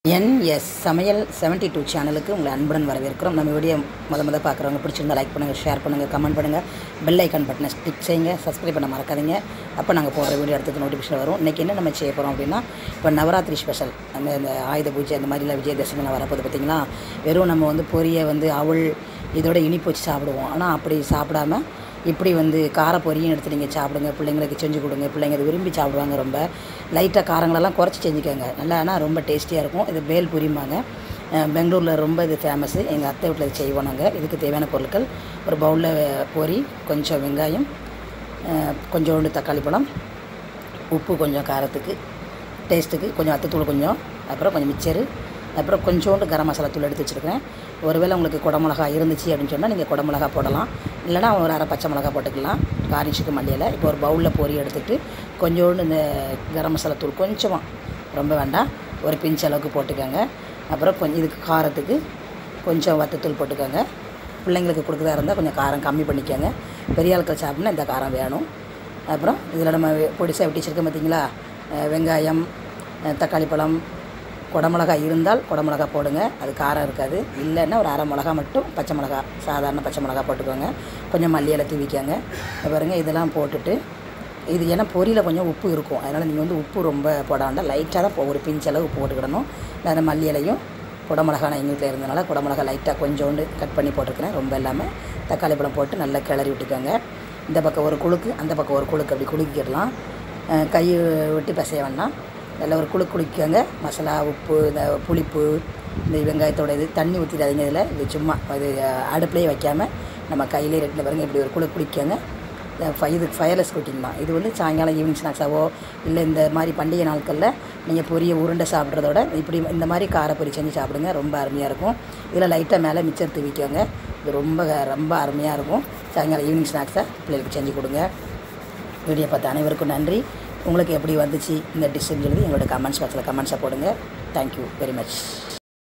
NS சமையல் seventy two சேனலுக்கு உங்களை அன்புடன் வரவேற்கிறோம் நம்ம வீடியோ முத முத பார்க்குறவங்க பிடிச்சிருந்தா லைக் பண்ணுங்கள் ஷேர் பண்ணுங்கள் கமெண்ட் பண்ணுங்கள் பெல் ஐக்கான் பட்டனை கிளிக் செய்யுங்க சப்ஸ்கிரைப் பண்ண மறக்காதீங்க அப்போ நாங்கள் போடுற வீடியோ அடுத்தது நோட்டிஃபிகேஷன் வரும் இன்றைக்கி என்ன நம்ம செய்ய போகிறோம் அப்படின்னா இப்போ நவராத்திரி ஸ்பெஷல் நம்ம இந்த ஆயுத பூஜை இந்த மாதிரிலாம் விஜயதசமிலாம் வரப்போது பார்த்திங்களா வெறும் நம்ம வந்து பொரியை வந்து அவள் இதோட இனிப்பு வச்சு சாப்பிடுவோம் ஆனால் அப்படி சாப்பிடாம இப்படி வந்து கார பொரியும் எடுத்து நீங்கள் சாப்பிடுங்க பிள்ளைங்களுக்கு செஞ்சு கொடுங்க பிள்ளைங்க அதை விரும்பி சாப்பிடுவாங்க ரொம்ப லைட்டாக காரங்களெல்லாம் குறைச்சி செஞ்சுக்கோங்க நல்லா ஆனால் ரொம்ப டேஸ்டியாக இருக்கும் இது பேல் புரியும்பாங்க அஹ் பெங்களூரில் ரொம்ப இது ஃபேமஸ்ஸு எங்கள் அத்தை வீட்டில் இது செய்வோம் நாங்கள் இதுக்கு தேவையான பொருட்கள் ஒரு பவுலில் பொரி கொஞ்சம் வெங்காயம் அஹ் கொஞ்சோண்டு தக்காளி பழம் உப்பு கொஞ்சம் காரத்துக்கு டேஸ்ட்டுக்கு கொஞ்சம் அத்தத்தூள் கொஞ்சம் அப்புறம் கொஞ்சம் மிச்சரு அப்புறம் கொஞ்சோண்டு கரம் மசாலா தூள் எடுத்து வச்சுருக்கிறேன் ஒருவேளை உங்களுக்கு குடமிளகா இருந்துச்சு அப்படின்னு சொன்னால் நீங்கள் குடமிளகா போடலாம் இல்லைனா ஒரு அரை பச்சை மிளகா போட்டுக்கலாம் கார்னிஷுக்கு மல்லியில் இப்போ ஒரு பவுலில் பொரி எடுத்துகிட்டு கொஞ்சோண்டு இந்த கரம் மசாலா தூள் கொஞ்சமாக ரொம்ப வேண்டாம் ஒரு பிஞ்ச் அளவுக்கு போட்டுக்கோங்க அப்புறம் கொஞ்சம் இதுக்கு காரத்துக்கு கொஞ்சம் வத்தத்தூள் போட்டுக்கோங்க பிள்ளைங்களுக்கு கொடுக்குறதா இருந்தால் கொஞ்சம் காரம் கம்மி பண்ணிக்கோங்க பெரிய ஆட்கள் சாப்பிட்னா இந்த காரம் வேணும் அப்புறம் இதில் நம்ம பொடிசாக வெட்டி வச்சுருக்கோம் பார்த்தீங்களா அஹ் வெங்காயம் அஹ் தக்காளி பழம் குடமிளகா இருந்தால் குடமிளகா போடுங்க அது காரம் இருக்காது இல்லைன்னா ஒரு அரை மிளகா மட்டும் பச்சை மிளகா சாதாரண பச்சை மிளகா போட்டுக்கோங்க கொஞ்சம் மல்லியில் தூவிக்கோங்க இப்ப பாருங்க இதெல்லாம் போட்டுட்டு இது ஏன்னா பொரியில் கொஞ்சம் உப்பு இருக்கும் அதனால் நீங்கள் வந்து உப்பு ரொம்ப போட வேண்டாம் லைட்டாக தான் போ- ஒரு பிஞ்ச் அளவு உப்பு போட்டுக்கிடணும் அந்த மல்லி இலையும் குடமிளகா நான் எங்கள் வீட்டில் இருந்தனால குடமிளகா லைட்டாக கொஞ்சோண்டு கட் பண்ணி போட்டிருக்கிறேன் ரொம்ப இல்லாமல் தக்காளி பழம் போட்டு நல்லா கிளறி விட்டுக்கோங்க இந்த பக்கம் ஒரு குழுக்கு அந்த பக்கம் ஒரு குழுக்கு அப்படி குலுக்கிடலாம் அஹ் கை விட்டு பிசைய வேண்டாம் நல்லா ஒரு குழு குளிக்கங்க மசாலா உப்பு இந்த புளிப்பு இந்த வெங்காயத்தோட இது தண்ணி ஊற்றிடாதீங்க இதில் இது சும்மா இது அஹ், அடுப்புலேயே வைக்காமல் நம்ம கையிலே ரெட்டில் பாருங்க இப்படி ஒரு குழு குளிக்கங்க ஃப- இது ஃபயர்லெஸ் குக்கிங் தான் இது வந்து சாயங்காலம் ஈவினிங் ஸ்நாக்ஸாவோ இல்லை இந்த மாதிரி பண்டிகை நாட்களில் நீங்கள் பொரிய உருண்டை சாப்பிட்றதோட இப்படி இந்த மாதிரி காரப்பொரி செஞ்சு சாப்பிடுங்க ரொம்ப அருமையாக இருக்கும் இதில் லைட்டாக மேலே மிச்சர் தூவிக்கோங்க இது ரொம்ப ரொம்ப அருமையாக இருக்கும் சாயங்காலம் ஈவினிங் ஸ்நாக்ஸை பிள்ளைகளுக்கு செஞ்சு கொடுங்க வீடியோ பார்த்த அனைவருக்கும் நன்றி உங்களுக்கு எப்படி வந்துச்சு இந்த டிஷ்ஷுன்னு சொல்லி எங்களோட கமெண்ட்ஸ் பாக்ஸில் கமெண்ட்ஸை போடுங்க தேங்க்யூ வெரி மச்